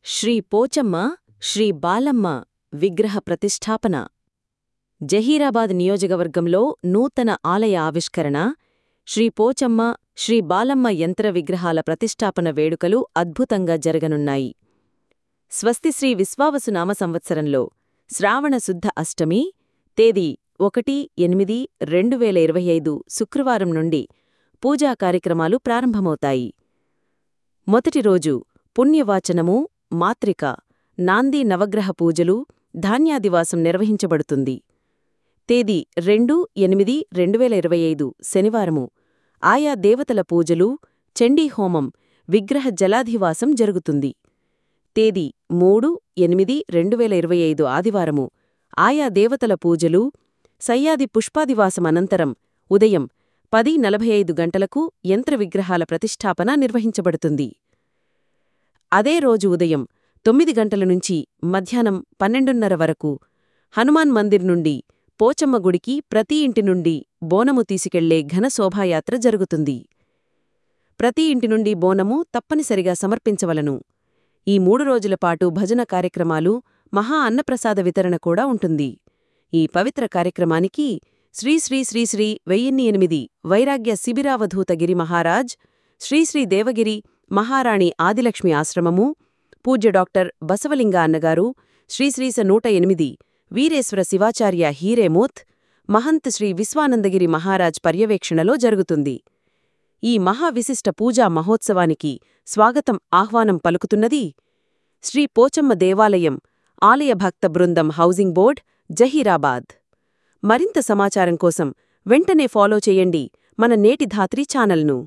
శ్రీ పోచమ్మ శ్రీ బాలమ్మ విగ్రహ ప్రతిష్ఠాపన జహీరాబాద్ నియోజకవర్గంలో నూతన ఆలయ ఆవిష్కరణ శ్రీ పోచమ్మ శ్రీ బాలమ్మ యంత్ర విగ్రహాల ప్రతిష్ఠాపన వేడుకలు అద్భుతంగా జరగనున్నాయి స్వస్తి శ్రీ విశ్వావసునామ సంవత్సరంలో శ్రావణ శుద్ధ అష్టమి తేదీ ఒకటి ఎనిమిది రెండు వేల ఇరవై ఐదు శుక్రవారం నుండి పూజా కార్యక్రమాలు ప్రారంభమవుతాయి మొదటి రోజు పుణ్యవాచనము మాత్రిక నాంది నవగ్రహ పూజలు ధాన్యాదివాసం నిర్వహించబడుతుంది తేదీ రెండు ఎనిమిది రెండు వేల ఇరవై ఐదు శనివారము ఆయా దేవతల పూజలు చండీ హోమం విగ్రహ జలాధివాసం జరుగుతుంది తేదీ మూడు ఎనిమిది రెండు వేల ఇరవై ఐదు ఆదివారము ఆయా దేవతల పూజలు సయ్యాది పుష్పాదివాసం అనంతరం ఉదయం పది నలభై ఐదు గంటలకు యంత్ర విగ్రహాల ప్రతిష్ఠాపన నిర్వహించబడుతుంది అదే రోజు ఉదయం తొమ్మిది గంటల నుంచి మధ్యాహ్నం పన్నెండున్నర వరకు హనుమాన్ మందిర్ నుండి పోచమ్మ గుడికి ప్రతి ఇంటి నుండి బోనము తీసుకెళ్లే ఘన శోభాయాత్ర జరుగుతుంది ప్రతి ఇంటి నుండి బోనము తప్పనిసరిగా సమర్పించవలను ఈ మూడు రోజుల పాటు భజన కార్యక్రమాలు మహా అన్నప్రసాద వితరణ కూడా ఉంటుంది ఈ పవిత్ర కార్యక్రమానికి శ్రీ శ్రీ శ్రీ శ్రీ వెయ్యిన్ని ఎనిమిది వైరాగ్య శిబిరావధూత గిరి మహారాజ్ శ్రీశ్రీ దేవగిరి మహారాణి ఆదిలక్ష్మి ఆశ్రమము పూజ్య డాక్టర్ బసవలింగ అన్నగారు శ్రీశ్రీస నూట ఎనిమిది వీరేశ్వర శివాచార్య హీరేమూత్ మహంత్ శ్రీ విశ్వానందగిరి మహారాజ్ పర్యవేక్షణలో జరుగుతుంది ఈ మహావిశిష్ట పూజా మహోత్సవానికి స్వాగతం ఆహ్వానం పలుకుతున్నది శ్రీ పోచమ్మ దేవాలయం ఆలయ భక్త బృందం హౌసింగ్ బోర్డ్ జహీరాబాద్ మరింత సమాచారం కోసం వెంటనే ఫాలో చేయండి మన నేటి ధాత్రి ఛానల్ను